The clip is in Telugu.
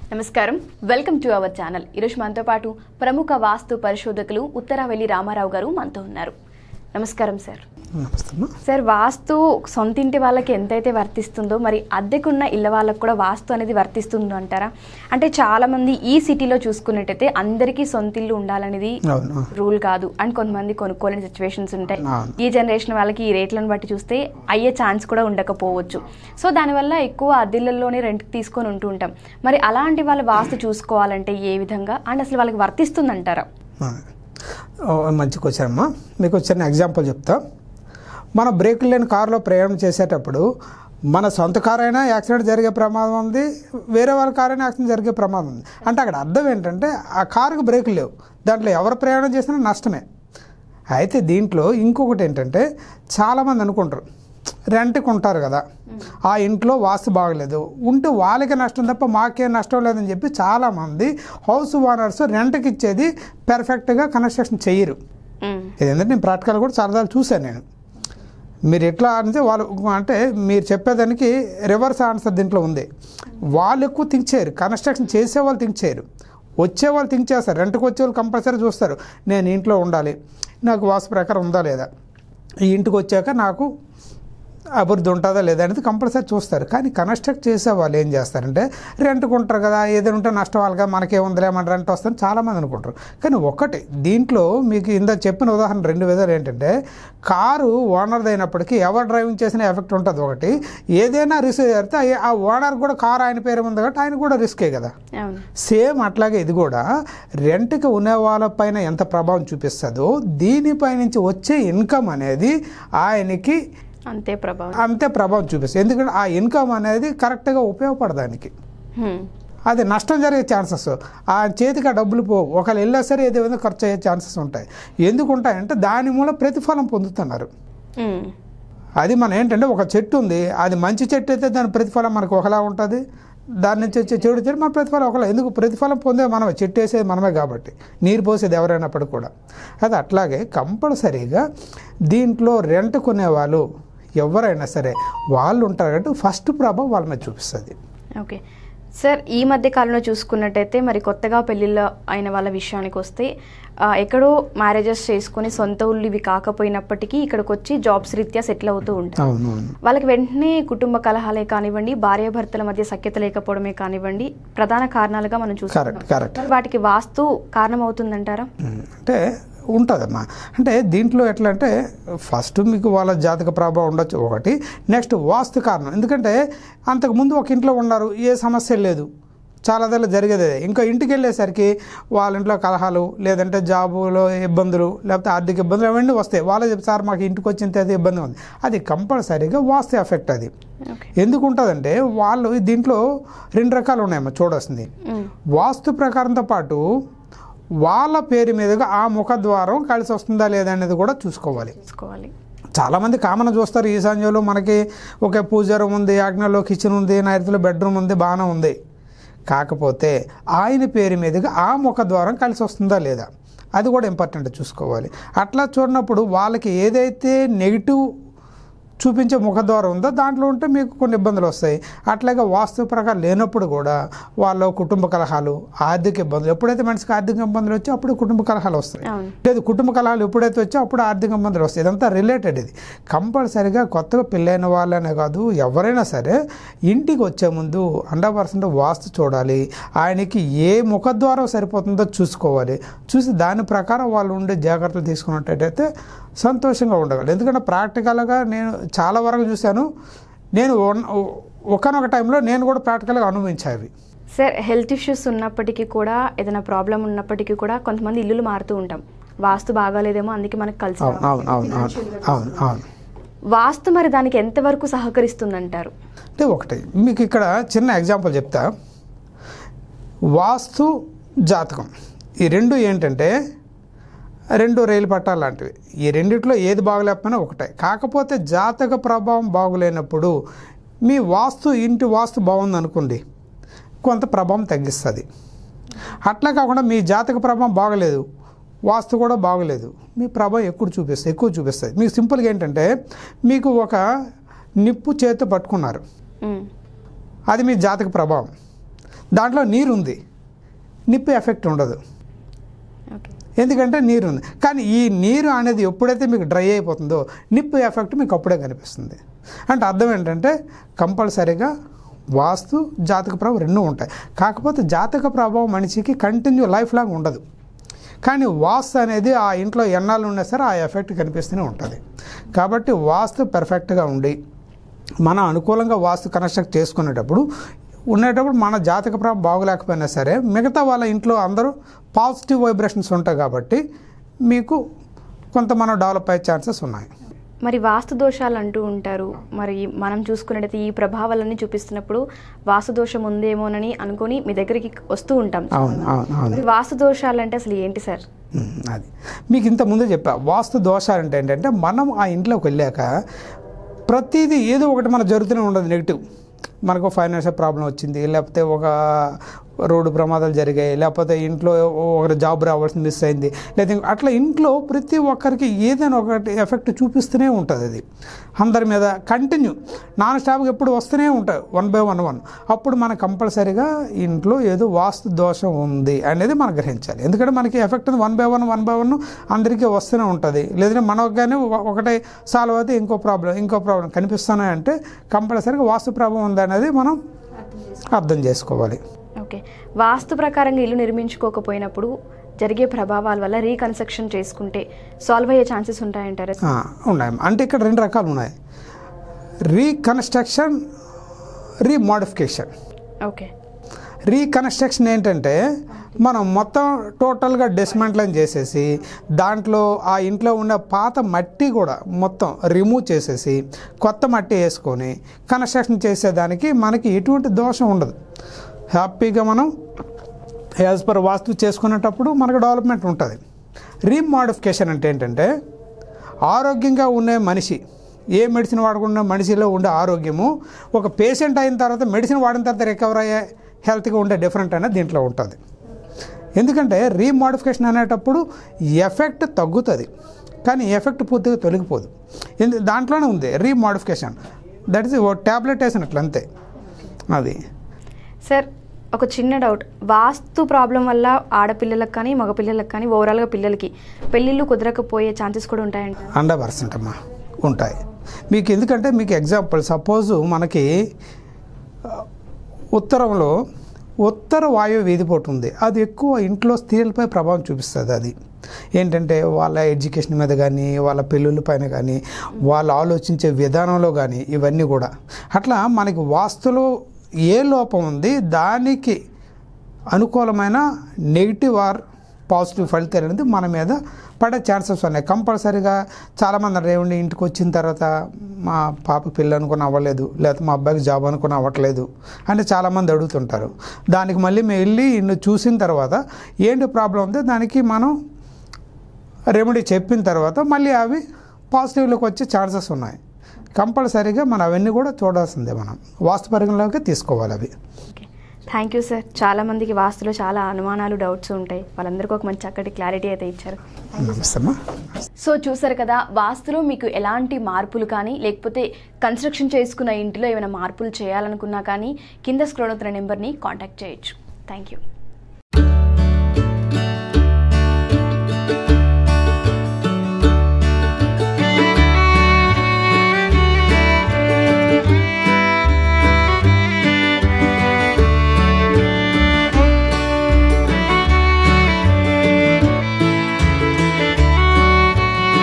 నమస్కారం వెల్కమ్ టు అవర్ ఛానల్ ఈరోజు మనతో పాటు ప్రముఖ వాస్తు పరిశోధకులు ఉత్తరావెల్లి రామారావు గారు మనతో ఉన్నారు నమస్కారం సార్ నమస్తే అమ్మా సార్ వాస్తు సొంతింటి వాళ్ళకి ఎంతైతే వర్తిస్తుందో మరి అద్దెకున్న ఇళ్ళ వాళ్ళకి కూడా వాస్తు అనేది వర్తిస్తుందో అంటారా అంటే చాలా మంది ఈ సిటీలో చూసుకున్నట్టయితే అందరికీ సొంతిల్లు ఉండాలనేది అవును రూల్ కాదు అండ్ కొంతమంది కొనుక్కోలేని సిచ్యువేషన్స్ ఉంటాయి అవును. ఈ జనరేషన్ వాళ్ళకి ఈ రేట్లను బట్టి చూస్తే అయ్యే ఛాన్స్ కూడా ఉండకపోవచ్చు సో దానివల్ల ఎక్కువ అద్దెలలోనే రెంట్ తీసుకొని ఉంటూ ఉంటాం మరి అలాంటి వాళ్ళ వాస్తు చూసుకోవాలంటే ఏ విధంగా అండ్ అసలు వాళ్ళకి వర్తిస్తుందంటారా ఆ. ఓ, మంచి క్వశ్చన్ అమ్మా మీకు చిన్న ఎగ్జాంపుల్ చెప్తా మన బ్రేకులు లేని కారులో ప్రయాణం చేసేటప్పుడు మన సొంత కారు అయినా యాక్సిడెంట్ జరిగే ప్రమాదం ఉంది వేరే వాళ్ళ కారు అయినా యాక్సిడెంట్ జరిగే ప్రమాదం ఉంది అంటే అక్కడ అర్థం ఏంటంటే ఆ కారుకు బ్రేకులు లేవు దాంట్లో ఎవరు ప్రయాణం చేసినా నష్టమే అయితే దీంట్లో ఇంకొకటి ఏంటంటే చాలామంది అనుకుంటారు రెంట్కి ఉంటారు కదా ఆ ఇంట్లో వాస్తు బాగలేదు ఉంటే వాళ్ళకి నష్టం తప్ప మాకేం నష్టం లేదని చెప్పి చాలామంది హౌస్ ఓనర్స్ రెంట్కి ఇచ్చేది పెర్ఫెక్ట్గా కన్స్ట్రక్షన్ చేయరు మ్మ్. ఇదేంటంటే నేను ప్రాక్టికల్ కూడా చాలాసార్లు చూశాను నేను మీరు ఎట్లా అంటే వాళ్ళు అంటే మీరు చెప్పేదానికి రివర్స్ ఆన్సర్ దీంట్లో ఉంది వాళ్ళు ఎక్కువ థింక్ చేయరు కన్స్ట్రక్షన్ చేసే వాళ్ళు థింక్ చేయరు వచ్చే వాళ్ళు థింక్ చేస్తారు రెంట్కి వచ్చే వాళ్ళు కంపల్సరీ చూస్తారు నేను ఇంట్లో ఉండాలి నాకు వాస్తు ప్రకారం ఉందా లేదా ఈ ఇంటికి వచ్చాక నాకు అభివృద్ధి ఉంటుందా లేదా అనేది కంపల్సరీ చూస్తారు కానీ కన్స్ట్రక్ట్ చేసే వాళ్ళు ఏం చేస్తారంటే రెంట్కి ఉంటారు కదా ఏదైనా ఉంటే నష్టం వాళ్ళగా మనకేముందిలే మన రెంట్ వస్తుంది చాలామంది అనుకుంటారు కానీ ఒకటి దీంట్లో మీకు ఇందా చెప్పిన ఉదాహరణ రెండు విధాలు ఏంటంటే కారు ఓనర్ది అయినప్పటికీ ఎవరు డ్రైవింగ్ చేసిన ఎఫెక్ట్ ఉంటుంది ఒకటి ఏదైనా రిస్క్ జరిగితే ఆ- ఆ ఓనర్ కూడా కారు ఆయన పేరు ఉంది కాబట్టి ఆయన కూడా రిస్కే కదా అవును సేమ్ అట్లాగే ఇది కూడా రెంట్కి ఉన్న వాళ్ళపైన ఎంత ప్రభావం చూపిస్తుందో దీనిపై నుంచి వచ్చే ఇన్కమ్ అనేది ఆయనకి అంతే ప్రభావం అంతే ప్రభావం చూపిస్తుంది ఎందుకంటే ఆ ఇన్కమ్ అనేది కరెక్ట్గా ఉపయోగపడదానికి మ్మ్. అది నష్టం జరిగే ఛాన్సెస్ ఆ చేతికి ఆ డబ్బులు పోవు ఒకవేళ వెళ్ళా సరే ఏదో విధంగా ఖర్చు అయ్యే ఛాన్సెస్ ఉంటాయి ఎందుకు ఉంటాయంటే దాని మూలం ప్రతిఫలం పొందుతున్నారు మ్మ్. అది మన ఏంటంటే ఒక చెట్టు ఉంది అది మంచి చెట్టు అయితే దాని ప్రతిఫలం మనకు ఒకలా ఉంటుంది దాని నుంచి వచ్చే చెడు చెడు మన ప్రతిఫలం ఒకలా ఎందుకు ప్రతిఫలం పొందే మనమే చెట్టు వేసేది మనమే కాబట్టి నీరు పోసేది ఎవరైనప్పటికీ కూడా అది అట్లాగే కంపల్సరీగా దీంట్లో రెంట్ కొనేవాళ్ళు ఎవరైనా సరే వాళ్ళు ఉంటారు కాబట్టి ఫస్ట్ ప్రభావం వాళ్ళ మీద చూపిస్తుంది ఓకే సార్ ఈ మధ్య కాలంలో చూసుకున్నట్టయితే మరి కొత్తగా పెళ్ళిళ్ళు అయిన వాళ్ళ విషయానికి వస్తే ఆ, ఎక్కడో మ్యారేజెస్ చేసుకొని సొంత ఊళ్ళు ఇవి కాకపోయినప్పటికీ ఇక్కడికి వచ్చి జాబ్స్ రీత్యా సెటిల్ అవుతూ ఉంటారు అవును అవును వాళ్ళకి వెంటనే కుటుంబ కలహాలే కానివ్వండి భార్యాభర్తల మధ్య సఖ్యత లేకపోవడమే కానివ్వండి ప్రధాన కారణాలుగా మనం కరెక్ట్ చూస్తాం కరెక్ట్ వాటికి వాస్తు కారణం అవుతుందంటారా ఉమ్, అంటే ఉంటుందమ్మా అంటే దీంట్లో ఎట్లా అంటే ఫస్ట్ మీకు వాళ్ళ జాతక ప్రభావం ఉండొచ్చు ఒకటి నెక్స్ట్ వాస్తు కారణం ఎందుకంటే అంతకుముందు ఒక ఇంట్లో ఉన్నారు ఏ సమస్య లేదు చాలా దగ్గర జరిగేది అదే. ఇంకా ఇంటికి వెళ్ళేసరికి వాళ్ళ ఇంట్లో కలహాలు లేదంటే జాబులో ఇబ్బందులు లేకపోతే ఆర్థిక ఇబ్బందులు అవన్నీ వస్తాయి వాళ్ళే చెప్తారు సార్ మాకు ఇంటికి వచ్చిన అది ఇబ్బంది ఉంది అది కంపల్సరీగా వాస్తు ఎఫెక్ట్ అది ఓకే ఎందుకు ఉంటుందంటే వాళ్ళు దీంట్లో రెండు రకాలు ఉన్నాయమ్మా చూడాల్సింది మ్మ్. వాస్తు ప్రకారంతో పాటు వాళ్ళ పేరు మీదుగా ఆ ముఖద్వారం కలిసి వస్తుందా లేదా అనేది కూడా చూసుకోవాలి చూసుకోవాలి చాలామంది కామన్ చూస్తారు ఈశాన్యంలో మనకి ఒక పూజారం ఉంది ఆజ్ఞలో కిచెన్ ఉంది నైరుతిలో బెడ్రూమ్ ఉంది బాగానే ఉంది కాకపోతే ఆయన పేరు మీదుగా ఆ ముఖద్వారం కలిసి వస్తుందా లేదా అది కూడా ఇంపార్టెంట్ చూసుకోవాలి అట్లా చూడనప్పుడు వాళ్ళకి ఏదైతే నెగిటివ్ చూపించే ముఖద్వారం ఉందో దాంట్లో ఉంటే మీకు కొన్ని ఇబ్బందులు వస్తాయి అట్లాగే వాస్తు ప్రకారం లేనప్పుడు కూడా వాళ్ళ కుటుంబ కలహాలు ఆర్థిక ఇబ్బందులు ఎప్పుడైతే మనిషికి ఆర్థిక ఇబ్బందులు వచ్చి అప్పుడు కుటుంబ కలహాలు వస్తాయి అవును లేదు కుటుంబ కలహాలు ఎప్పుడైతే వచ్చో అప్పుడు ఆర్థిక ఇబ్బందులు వస్తాయి ఇదంతా రిలేటెడ్ ఇది కంపల్సరీగా కొత్తగా పెళ్ళైన వాళ్ళనే కాదు ఎవరైనా సరే ఇంటికి వచ్చే ముందు హండ్రెడ్ పర్సెంట్ వాస్తు చూడాలి ఆయనకి ఏ ముఖద్వారం సరిపోతుందో చూసుకోవాలి చూసి దాని ప్రకారం వాళ్ళు ఉండే జాగ్రత్తలు తీసుకున్నట్టయితే సంతోషంగా ఉండగలరు ఎందుకంటే ప్రాక్టికల్గా నేను చాలా వరకు చూశాను నేను ఒన్- ఒకనొక టైంలో నేను కూడా ప్రాక్టికల్గా అనుభవించావి సార్ హెల్త్ ఇష్యూస్ ఉన్నప్పటికీ కూడా ఏదైనా ప్రాబ్లం ఉన్నప్పటికీ కూడా కొంతమంది ఇల్లులు మారుతూ ఉంటాం వాస్తు బాగాలేదేమో అందుకే మనకు కలిసి అవును అవును అవును అవును అవును అవును వాస్తు మరి దానికి ఎంతవరకు సహకరిస్తుందంటారు అంటే ఒకటి మీకు ఇక్కడ చిన్న ఎగ్జాంపుల్ చెప్తా వాస్తు జాతకం ఈ రెండు ఏంటంటే రెండు రైలు పట్టాలు లాంటివి ఈ రెండిట్లో ఏది బాగలేకపోయినా ఒకటే కాకపోతే జాతక ప్రభావం బాగులేనప్పుడు మీ వాస్తు ఇంటి వాస్తు బాగుంది అనుకోండి కొంత ప్రభావం తగ్గిస్తుంది అట్లా కాకుండా మీ జాతక ప్రభావం బాగలేదు వాస్తు కూడా బాగలేదు మీ ప్రభావం ఎక్కువ చూపిస్తుంది ఎక్కువ చూపిస్తుంది మీకు సింపుల్గా ఏంటంటే మీకు ఒక నిప్పు చేతితో పట్టుకున్నారు ఉమ్, అది మీ జాతక ప్రభావం దాంట్లో నీరు ఉంది నిప్పు ఎఫెక్ట్ ఉండదు ఓకే ఎందుకంటే నీరు ఉంది కానీ ఈ నీరు అనేది ఎప్పుడైతే మీకు డ్రై అయిపోతుందో నిప్పు ఎఫెక్ట్ మీకు అప్పుడే కనిపిస్తుంది అంటే అర్థం ఏంటంటే కంపల్సరీగా వాస్తు జాతక ప్రభావం రెండు ఉంటాయి కాకపోతే జాతక ప్రభావం మనిషికి కంటిన్యూ లైఫ్ లాంగ్ ఉండదు కానీ వాస్తు అనేది ఆ ఇంట్లో ఎన్నాళ్ళు ఉన్నా సరే ఆ ఎఫెక్ట్ కనిపిస్తూనే ఉంటుంది కాబట్టి వాస్తు పెర్ఫెక్ట్గా ఉండి మనం అనుకూలంగా వాస్తు కన్స్ట్రక్ట్ చేసుకునేటప్పుడు ఉండేటప్పుడు మన జాతక ప్రభావం బాగోలేకపోయినా సరే మిగతా వాళ్ళ ఇంట్లో అందరూ పాజిటివ్ వైబ్రేషన్స్ ఉంటాయి కాబట్టి మీకు కొంత మనం డెవలప్ అయ్యే ఛాన్సెస్ ఉన్నాయి మరి వాస్తు దోషాలు అంటూ ఉంటారు మరి మనం చూసుకున్నట్టయితే ఈ ప్రభావాలన్నీ చూపిస్తున్నప్పుడు వాస్తు దోషం ఉందేమోనని అనుకొని మీ దగ్గరికి వస్తూ ఉంటాం అవును అవును అవును మరి వాస్తు దోషాలు అంటే అసలు ఏంటి సార్ ఉమ్, అది మీకు ఇంత ముందే చెప్పా వాస్తు దోషాలు అంటే ఏంటంటే మనం ఆ ఇంట్లోకి వెళ్ళాక ప్రతిదీ ఏదో ఒకటి మనకు జరుగుతూనే ఉండదు నెగిటివ్ మనకు ఫైనాన్షియల్ ప్రాబ్లం వచ్చింది లేకపోతే ఒక రోడ్డు ప్రమాదాలు జరిగాయి లేకపోతే ఇంట్లో ఒకరి జాబ్ రావాల్సింది మిస్ అయింది లేదా ఇంకో- అట్లా ఇంట్లో ప్రతి ఒక్కరికి ఏదైనా ఒకటి ఎఫెక్ట్ చూపిస్తూనే ఉంటుంది అది అందరి మీద కంటిన్యూ నాన్ స్టాప్గా ఎప్పుడు వస్తూనే ఉంటాయి వన్ బై వన్ వన్ అప్పుడు మనకు కంపల్సరీగా ఇంట్లో ఏదో వాస్తు దోషం ఉంది అనేది మనం గ్రహించాలి ఎందుకంటే మనకి effect one by one one by one అందరికీ వస్తూనే ఉంటుంది లేదంటే మనకు కానీ ఒక- ఒకటే సాల్వ్ అయితే ఇంకో ప్రాబ్లం ఇంకో ప్రాబ్లం కనిపిస్తున్నాయి అంటే కంపల్సరీగా వాస్తు ప్రాబ్లం ఉంది అనేది మనం అర్థం చేసుకోవాలి ఓకే వాస్తు ప్రకారంగా ఇల్లు నిర్మించుకోకపోయినప్పుడు జరిగే ప్రభావాల వల్ల రీకన్స్ట్రక్షన్ చేసుకుంటే సాల్వ్ అయ్యే ఛాన్సెస్ ఉంటాయంటారా ఆ, ఉన్నాయి అంటే ఇక్కడ రెండు రకాలు ఉన్నాయి రీకన్స్ట్రక్షన్ రీమోడిఫికేషన్ ఓకే రీకన్స్ట్రక్షన్ ఏంటంటే మనం మొత్తం టోటల్గా డిస్మెంట్లైన్ చేసేసి దాంట్లో ఆ ఇంట్లో ఉన్న పాత మట్టి కూడా మొత్తం రిమూవ్ చేసేసి కొత్త మట్టి వేసుకొని కన్స్ట్రక్షన్ చేసేదానికి మనకి ఎటువంటి దోషం ఉండదు హ్యాపీగా మనం యాజ్ పర్ వాస్తు చేసుకునేటప్పుడు మనకు డెవలప్మెంట్ ఉంటుంది రీమోడిఫికేషన్ అంటే ఏంటంటే ఆరోగ్యంగా ఉండే మనిషి ఏ మెడిసిన్ వాడకుండా మనిషిలో ఉండే ఆరోగ్యము ఒక పేషెంట్ అయిన తర్వాత మెడిసిన్ వాడిన తర్వాత రికవర్ అయ్యే హెల్త్గా ఉండే డిఫరెంట్ అనేది దీంట్లో ఉంటుంది ఎందుకంటే రీమోడిఫికేషన్ అనేటప్పుడు ఎఫెక్ట్ తగ్గుతుంది కానీ ఎఫెక్ట్ పూర్తిగా తొలగిపోదు ఎందు దాంట్లోనే ఉంది రీమోడిఫికేషన్ దట్ ఈస్ ఓ ట్యాబ్లెట్ వేసినట్లు అంతే అది సార్ ఒక చిన్న డౌట్ వాస్తు ప్రాబ్లం వల్ల ఆడపిల్లలకు కానీ మగపిల్లలకు కానీ ఓవరాల్గా పిల్లలకి పెళ్ళిళ్ళు కుదరకపోయే ఛాన్సెస్ కూడా ఉంటాయంట హండ్రెడ్ పర్సెంట్ అమ్మా ఉంటాయి మీకు ఎందుకంటే మీకు ఎగ్జాంపుల్ సపోజు మనకి ఆ, ఉత్తరంలో ఉత్తర వాయువు వీధిపోటు ఉంది అది ఎక్కువ ఇంట్లో స్త్రీలపై ప్రభావం చూపిస్తుంది అది ఏంటంటే వాళ్ళ ఎడ్యుకేషన్ మీద కానీ వాళ్ళ పెళ్ళిళ్ళ పైన కానీ వాళ్ళు ఆలోచించే విధానంలో కానీ ఇవన్నీ కూడా అట్లా మనకి వాస్తులో ఏ లోపం ఉంది దానికి అనుకూలమైన నెగిటివ్ ఆర్ పాజిటివ్ ఫలితాలు అనేది మన మీద పడే ఛాన్సెస్ ఉన్నాయి కంపల్సరీగా చాలామంది అంటారు ఏమండి ఇంటికి వచ్చిన తర్వాత మా పాపకి పెళ్ళి అనుకుని అవ్వలేదు లేకపోతే మా అబ్బాయికి జాబ్ అనుకుని అవ్వట్లేదు అని చాలామంది అడుగుతుంటారు దానికి మళ్ళీ మేము వెళ్ళి ఇన్ని చూసిన తర్వాత ఏంటి ప్రాబ్లం ఉందో దానికి మనం రెమెడీ చెప్పిన తర్వాత మళ్ళీ అవి పాజిటివ్లోకి వచ్చే ఛాన్సెస్ ఉన్నాయి కంపల్సరీగా మనం అవన్నీ కూడా చూడాల్సిందే మనం వాస్తు పరిగణలోకి తీసుకోవాలి అవి ఓకే థ్యాంక్ యూ సార్ చాలా మందికి వాస్తులో చాలా అనుమానాలు డౌట్స్ ఉంటాయి వాళ్ళందరికీ ఒక మంచి చక్కటి క్లారిటీ అయితే ఇచ్చారు నమస్తే అమ్మా సో చూసారు కదా వాస్తులో మీకు ఎలాంటి మార్పులు కానీ లేకపోతే కన్స్ట్రక్షన్ చేసుకున్న ఇంటిలో ఏమైనా మార్పులు చేయాలనుకున్నా కానీ కింద స్క్రోల్ అవుతున్న నెంబర్ని కాంటాక్ట్ చేయొచ్చు థ్యాంక్ యూ